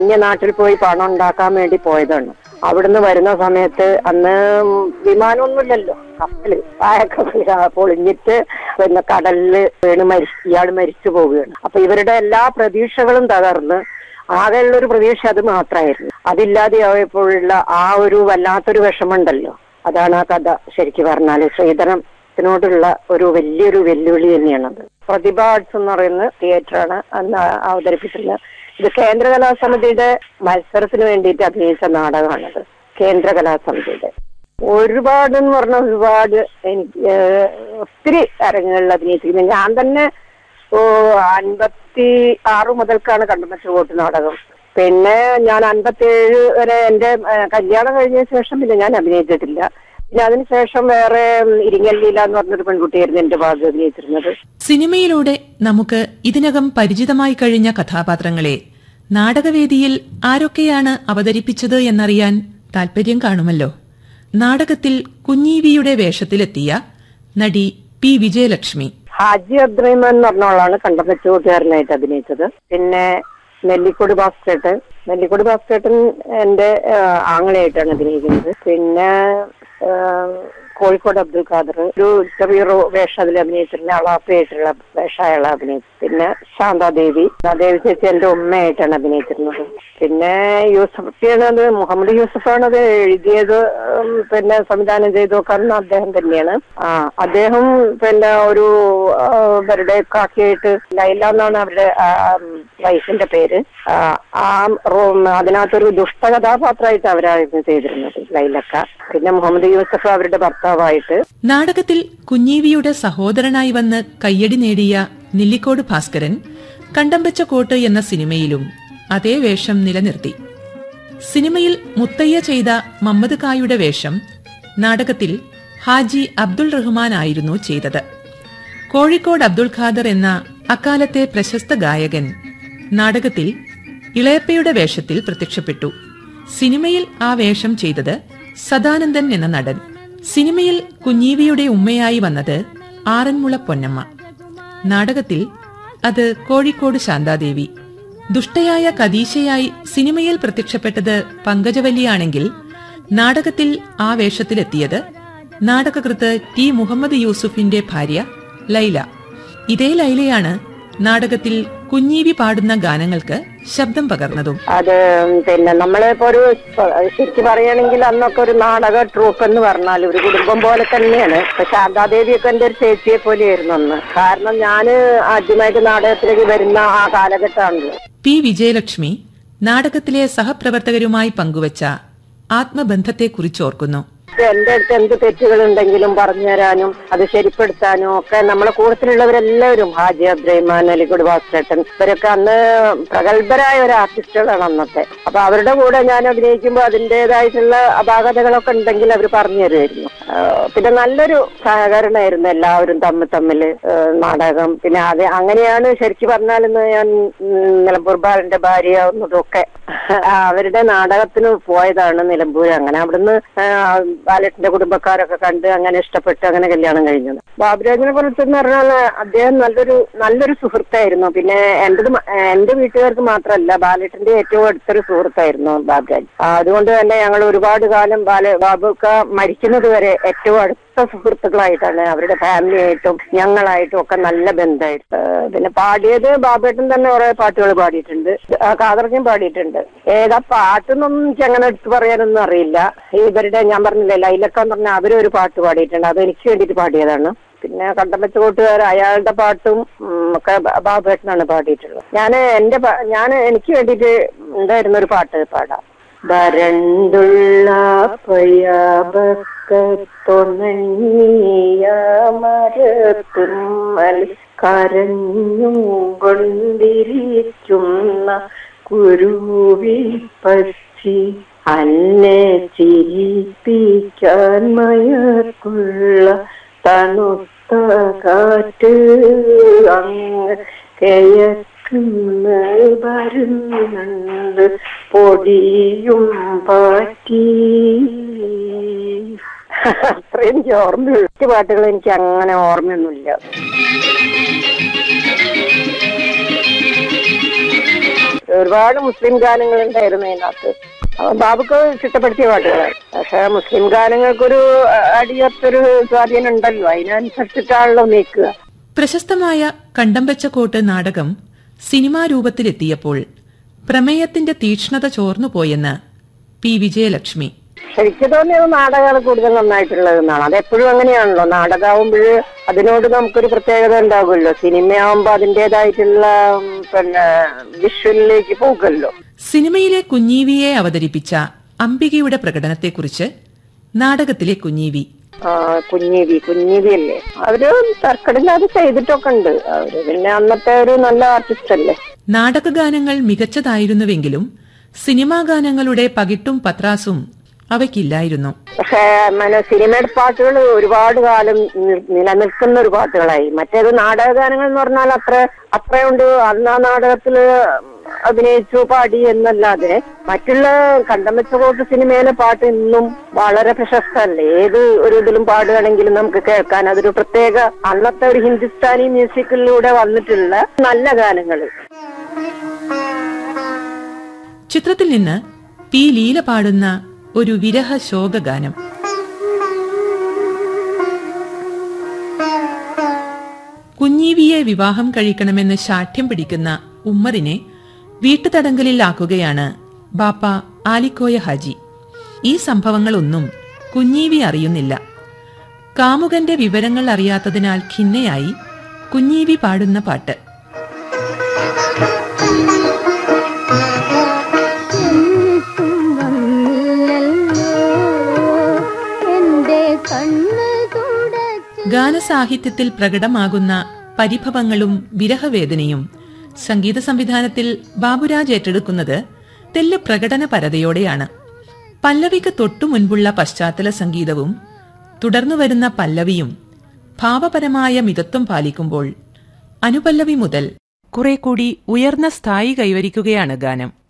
ഇനി നാട്ടിൽ പോയി പണം ഉണ്ടാക്കാൻ വേണ്ടി പോയതാണ് അവിടുന്ന് വരുന്ന സമയത്ത് അന്ന് വിമാനമൊന്നുമില്ലല്ലോ കപ്പല് പായക്കപ്പല് പൊളിഞ്ഞിട്ട് പിന്നെ കടലില് വീണ് മരിച്ചു ഇയാൾ മരിച്ചു പോവുകയാണ് അപ്പൊ ഇവരുടെ എല്ലാ പ്രതീക്ഷകളും തകർന്ന് ആകെയുള്ള ഒരു പ്രതീക്ഷ അത് മാത്രമായിരുന്നു അതില്ലാതെയായപ്പോഴുള്ള ആ ഒരു വല്ലാത്തൊരു വിഷമമുണ്ടല്ലോ അതാണ് ആ കഥ ശരിക്കും പറഞ്ഞാല് ശ്രീധരത്തിനോടുള്ള ഒരു വലിയൊരു വെല്ലുവിളി തന്നെയാണത് പ്രതിഭ ആർട്സ് എന്ന് പറയുന്ന തിയേറ്ററാണ് അന്ന് അവതരിപ്പിച്ചിരുന്നത് ഇത് കേന്ദ്ര കലാസമിതിയുടെ മത്സരത്തിന് വേണ്ടിയിട്ട് അഭിനയിച്ച നാടകമാണത് കേന്ദ്ര കലാസമിതിയുടെ ഒരുപാട് എന്ന് പറഞ്ഞാൽ ഒരുപാട് എനിക്ക് ഏഹ്, ഒത്തിരി അരങ്ങുകളിൽ അഭിനയിച്ചിരിക്കുന്നത് ഞാൻ തന്നെ ഓ അൻപത്തി ആറ് മുതൽക്കാണ് കണ്ടുമറ്റ വോട്ട് നാടകം പിന്നെ ഞാൻ അൻപത്തിയേഴ് വരെ എന്റെ ഏഹ്, കല്യാണം കഴിഞ്ഞ ശേഷം പിന്നെ ഞാൻ അഭിനയിച്ചിട്ടില്ല പിന്നെ അതിനുശേഷം വേറെ ഉം, ഇരിങ്ങൽ ലീല എന്ന് പറഞ്ഞൊരു പെൺകുട്ടിയായിരുന്നു എന്റെ ഭാഗം അഭിനയിച്ചിരുന്നത് സിനിമയിലൂടെ നമുക്ക് ഇതിനകം പരിചിതമായി കഴിഞ്ഞ കഥാപാത്രങ്ങളെ നാടകവേദിയിൽ ആരൊക്കെയാണ് അവതരിപ്പിച്ചത് എന്നറിയാൻ താൽപര്യം കാണുമല്ലോ നാടകത്തിൽ കുഞ്ഞീവിയുടെ വേഷത്തിലെത്തിയ നടി പി വിജയലക്ഷ്മി ഹാജി അബ്ദുറഹിമാൻ എന്ന് പറഞ്ഞ കണ്ടപ്പച്ച കൂട്ടുകാരനായിട്ട് അഭിനയിച്ചത് പിന്നെ നെല്ലിക്കൊടി ഭാസ്കേട്ടൻ നെല്ലിക്കൊടി ഭാസ്കേട്ടൻ എന്റെ ആഹ്, ആങ്ങളെയായിട്ടാണ് അഭിനയിക്കുന്നത് പിന്നെ ആഹ്, കോഴിക്കോട് അബ്ദുൽ ഖാദർ ഒരു ചെറിയൊരു വേഷം അതിൽ അഭിനയിച്ചിരുന്ന അളാപ്പയായിട്ടുള്ള വേഷം അയാൾ അഭിനയിച്ചു പിന്നെ ശാന്താദേവി ശാന്താദേവി ചേച്ചി എന്റെ ഉമ്മയായിട്ടാണ് അഭിനയിച്ചിരുന്നത് പിന്നെ യൂസഫാണ് അത് മുഹമ്മദ് യൂസഫാണ് അത് എഴുതിയത് ഉം, പിന്നെ സംവിധാനം ചെയ്തൊക്കെ അന്ന് അദ്ദേഹം തന്നെയാണ് ആ അദ്ദേഹം പിന്നെ ഒരു ആ, ഇവരുടെ കാക്കിയായിട്ട് ലൈല എന്നാണ് അവരുടെ വൈഫിന്റെ പേര് ആ, ആ റൂം അതിനകത്തൊരു ദുഷ്ട കഥാപാത്രമായിട്ട് അവരായിരുന്നു ചെയ്തിരുന്നത് ലൈലക്ക പിന്നെ മുഹമ്മദ് യൂസഫ് അവരുടെ ഭർത്താവായിട്ട് നാടകത്തിൽ കുഞ്ഞീവിയുടെ സഹോദരനായി വന്ന് കയ്യടി നേടിയ നെല്ലിക്കോട് ഭാസ്കരൻ കണ്ടമ്പച്ച കോട്ട് എന്ന സിനിമയിലും അതേ വേഷം നിലനിർത്തി സിനിമയിൽ മുത്തയ്യ ചെയ്ത മമ്മദ് കായുടെ വേഷം നാടകത്തിൽ ഹാജി അബ്ദുൾ റഹ്മാൻ ആയിരുന്നു ചെയ്തത് കോഴിക്കോട് അബ്ദുൾ ഖാദർ എന്ന അക്കാലത്തെ പ്രശസ്ത ഗായകൻ നാടകത്തിൽ ഇളയപ്പയുടെ വേഷത്തിൽ പ്രത്യക്ഷപ്പെട്ടു സിനിമയിൽ ആ വേഷം ചെയ്തത് സദാനന്ദൻ എന്ന നടൻ സിനിമയിൽ കുഞ്ഞീവിയുടെ ഉമ്മയായി വന്നത് ആറന്മുള പൊന്നമ്മ നാടകത്തിൽ അത് കോഴിക്കോട് ശാന്താദേവി ദുഷ്ടയായ കദീശയായി സിനിമയിൽ പ്രത്യക്ഷപ്പെട്ടത് പങ്കജവല്ലിയാണെങ്കിൽ നാടകത്തിൽ ആ വേഷത്തിലെത്തിയത് നാടകകൃത്ത് ടി മുഹമ്മദ് യൂസുഫിന്റെ ഭാര്യ ലൈല ഇതേ ലൈലയാണ് നാടകത്തിൽ കുഞ്ഞീവി പാടുന്ന ഗാനങ്ങൾക്ക് ശബ്ദം പകർന്നതും അത് പിന്നെ നമ്മളിപ്പോ ഒരു ശരിക്കും പറയുകയാണെങ്കിൽ അന്നൊക്കെ ഒരു നാടക ട്രൂപ്പ് എന്ന് പറഞ്ഞാൽ ഒരു കുടുംബം പോലെ തന്നെയാണ് ഇപ്പൊ ശാന്താദേവിയൊക്കെ എന്റെ ഒരു ചേച്ചിയെ പോലെയായിരുന്നു അന്ന് കാരണം ഞാന് ആദ്യമായിട്ട് നാടകത്തിലേക്ക് വരുന്ന ആ കാലഘട്ടമാണല്ലോ പി വിജയലക്ഷ്മി നാടകത്തിലെ സഹപ്രവർത്തകരുമായി പങ്കുവച്ച ആത്മബന്ധത്തെക്കുറിച്ചോർക്കുന്നു എന്റെ അടുത്ത് എന്ത് തെറ്റുകൾ ഉണ്ടെങ്കിലും പറഞ്ഞു തരാനും അത് ശരിപ്പെടുത്താനും ഒക്കെ നമ്മളെ കൂട്ടത്തിലുള്ളവരെല്ലാവരും ഹാജി അബ്ദുറഹ്മാൻ അലിഗുഡ് ഭാസ്കരട്ടൻ ഇവരൊക്കെ അന്ന് പ്രഗത്ഭരായ ഒരു ആർട്ടിസ്റ്റുകളാണ് അന്നത്തെ അപ്പൊ അവരുടെ കൂടെ ഞാൻ അഭിനയിക്കുമ്പോൾ അതിൻ്റെതായിട്ടുള്ള അപാകതകളൊക്കെ ഉണ്ടെങ്കിൽ അവർ പറഞ്ഞു തരുമായിരുന്നു ആ, പിന്നെ നല്ലൊരു സഹകരണമായിരുന്നു എല്ലാവരും തമ്മിൽ തമ്മിൽ നാടകം പിന്നെ അത് അങ്ങനെയാണ് ശരിക്കും പറഞ്ഞാലെന്ന് ഞാൻ ഉം, നിലമ്പൂർ ബാലന്റെ ഭാര്യ എന്നതൊക്കെ ആ, അവരുടെ നാടകത്തിന് പോയതാണ് നിലമ്പൂർ അങ്ങനെ അവിടുന്ന് ആ, ബാലറ്റിന്റെ കുടുംബക്കാരൊക്കെ കണ്ട് അങ്ങനെ ഇഷ്ടപ്പെട്ട് അങ്ങനെ കല്യാണം കഴിഞ്ഞത് ബാബുരാജിനെ കുറിച്ച് എന്ന് പറഞ്ഞാൽ അദ്ദേഹം നല്ലൊരു നല്ലൊരു സുഹൃത്തായിരുന്നു പിന്നെ എന്റേത് മ- എന്റെ വീട്ടുകാർക്ക് മാത്രമല്ല ബാലറ്റിന്റെ ഏറ്റവും അടുത്തൊരു സുഹൃത്തായിരുന്നു ബാബുരാജ് ആ, അതുകൊണ്ട് തന്നെ ഞങ്ങൾ ഒരുപാട് കാലം ബാല ബാബുക്ക മരിക്കുന്നത് വരെ ഏറ്റവും അടുത്ത സുഹൃത്തുക്കളായിട്ടാണ് അവരുടെ ഫാമിലിയായിട്ടും ഞങ്ങളായിട്ടും ഒക്കെ നല്ല ബന്ധമായിട്ട് ആ, പിന്നെ പാടിയത് ബാബേട്ടൻ തന്നെ കുറെ പാട്ടുകൾ പാടിയിട്ടുണ്ട് കാതർക്കും പാടിയിട്ടുണ്ട് ഏതാ പാട്ടെന്നൊന്നും എനിക്ക് അങ്ങനെ എടുത്തു പറയാനൊന്നും അറിയില്ല ഇവരുടെ ഞാൻ പറഞ്ഞില്ലേ ലൈലക്ക എന്ന് പറഞ്ഞാൽ അവരും ഒരു പാട്ട് പാടിയിട്ടുണ്ട് അത് എനിക്ക് വേണ്ടിയിട്ട് പാടിയതാണ് പിന്നെ കണ്ടമ്പച്ച കൂട്ടുകാർ അയാളുടെ പാട്ടും ഉം, ഒക്കെ ബ- ബാബുവേട്ടനാണ് പാടിയിട്ടുള്ളത് ഞാൻ എന്റെ ഞാൻ എനിക്ക് വേണ്ടിയിട്ട് ഉണ്ടായിരുന്ന ഒരു പാട്ട് പാടാം വരണ്ടുള്ള പയ്യാപക്കത്തൊണങ്ങിയ മരത്തുമ്മൽ കരഞ്ഞും കൊണ്ടിരിക്കുന്ന കുരുവി പക്ഷി അന്നെ ചിരിപ്പിക്കാൻ മയക്കുള്ള തണുത്ത കാറ്റ് അങ്ങ് കിഴക്കുന്ന വരുന്നുണ്ട് പൊടിയും പാറ്റി അത്രയും എനിക്ക് ഓർമ്മയുള്ളൂ പാട്ടുകൾ എനിക്ക് അങ്ങനെ ഓർമ്മയൊന്നുമില്ല ഒരുപാട് മുസ്ലിം ഗാനങ്ങൾ ഉണ്ടായിരുന്നു അതിനകത്ത് അപ്പൊ ബാബുക്ക് ചിട്ടപ്പെടുത്തിയ പാട്ടുകളാണ് പക്ഷെ മുസ്ലിം ഗാനങ്ങൾക്കൊരു അ- അടിയത്തൊരു സ്വാധീനം ഉണ്ടല്ലോ അതിനനുസരിച്ചിട്ടാണല്ലോ നീക്കുക പ്രശസ്തമായ കണ്ടംവെച്ചക്കോട്ട് നാടകം സിനിമാ രൂപത്തിലെത്തിയപ്പോൾ പ്രമേയത്തിന്റെ തീക്ഷ്ണത ചോർന്നുപോയെന്ന് പി വിജയലക്ഷ്മി ശരിക്കും തോന്നിയത് നാടകമാണ് കൂടുതൽ നന്നായിട്ടുള്ളതെന്നാണ് അത് എപ്പോഴും അങ്ങനെയാണല്ലോ നാടകമാകുമ്പോൾ അതിനോട് നമുക്കൊരു പ്രത്യേകത ഉണ്ടാകുമല്ലോ സിനിമയാകുമ്പോൾ അതിൻ്റെതായിട്ടുള്ള ഉം, പിന്നെ വിഷ്വലിലേക്ക് പോകുമല്ലോ സിനിമയിലെ കുഞ്ഞീവിയെ അവതരിപ്പിച്ച അംബികയുടെ പ്രകടനത്തെക്കുറിച്ച് നാടകത്തിലെ കുഞ്ഞീവി ആ, കുഞ്ഞിവി കുഞ്ഞിവി അല്ലേ അവര് തർക്കടില്ലാതെ ചെയ്തിട്ടൊക്കെ ഉണ്ട് അവര് പിന്നെ അന്നത്തെ ഒരു നല്ല ആർട്ടിസ്റ്റ് അല്ലേ നാടകഗാനങ്ങൾ മികച്ചതായിരുന്നുവെങ്കിലും സിനിമാ ഗാനങ്ങളുടെ പകിട്ടും പത്രാസും അവയ്ക്കില്ലായിരുന്നു പക്ഷെ মানে സിനിമയുടെ പാട്ടുകൾ ഒരുപാട് കാലം നി- നിലനിൽക്കുന്ന ഒരു പാട്ടുകളായി മറ്റേത് നാടകഗാനങ്ങൾ എന്ന് പറഞ്ഞാൽ അത്ര അത്രയുണ്ട് അന്ന് ആ നാടകത്തില് അഭിനയിച്ചു പാടി എന്നല്ലാതെ മറ്റുള്ള കണ്ടമച്ച കോട്ട് സിനിമയിലെ പാട്ട് ഇന്നും വളരെ പ്രശസ്തമല്ലേ ഏത് ഒരു ഇതിലും പാടുകയാണെങ്കിലും നമുക്ക് കേൾക്കാൻ അതൊരു പ്രത്യേക അന്നത്തെ ഒരു ഹിന്ദുസ്ഥാനി മ്യൂസിക്കിലൂടെ വന്നിട്ടുള്ള നല്ല ഗാനങ്ങൾ ചിത്രത്തിൽ നിന്ന് പി ലീല പാടുന്ന ഒരു വിരഹ ശോക ഗാനം കുഞ്ഞീവിയെ വിവാഹം കഴിക്കണമെന്ന് ശാഠ്യം പിടിക്കുന്ന ഉമ്മറിനെ വീട്ടുതടങ്കലിലാക്കുകയാണ് ബാപ്പ ആലിക്കോയ ഹാജി ഈ സംഭവങ്ങളൊന്നും കുഞ്ഞീവി അറിയുന്നില്ല കാമുകന്റെ വിവരങ്ങൾ അറിയാത്തതിനാൽ ഖിന്നയായി കുഞ്ഞീവി പാടുന്ന പാട്ട് എന്റെ കണ്ണ് തുടച്ചു ഗാനസാഹിത്യത്തിൽ പ്രകടമാകുന്ന പരിഭവങ്ങളും വിരഹവേദനയും സംഗീത സംവിധാനത്തിൽ ബാബുരാജ് ഏറ്റെടുക്കുന്നത് തെല്ല് പ്രകടന പരതയോടെയാണ് പല്ലവിക്ക് തൊട്ടു മുൻപുള്ള പശ്ചാത്തല സംഗീതവും തുടർന്നു വരുന്ന പല്ലവിയും ഭാവപരമായ മിതത്വം പാലിക്കുമ്പോൾ അനുപല്ലവി മുതൽ കുറെ കൂടി ഉയർന്ന സ്ഥായി കൈവരിക്കുകയാണ് ഗാനം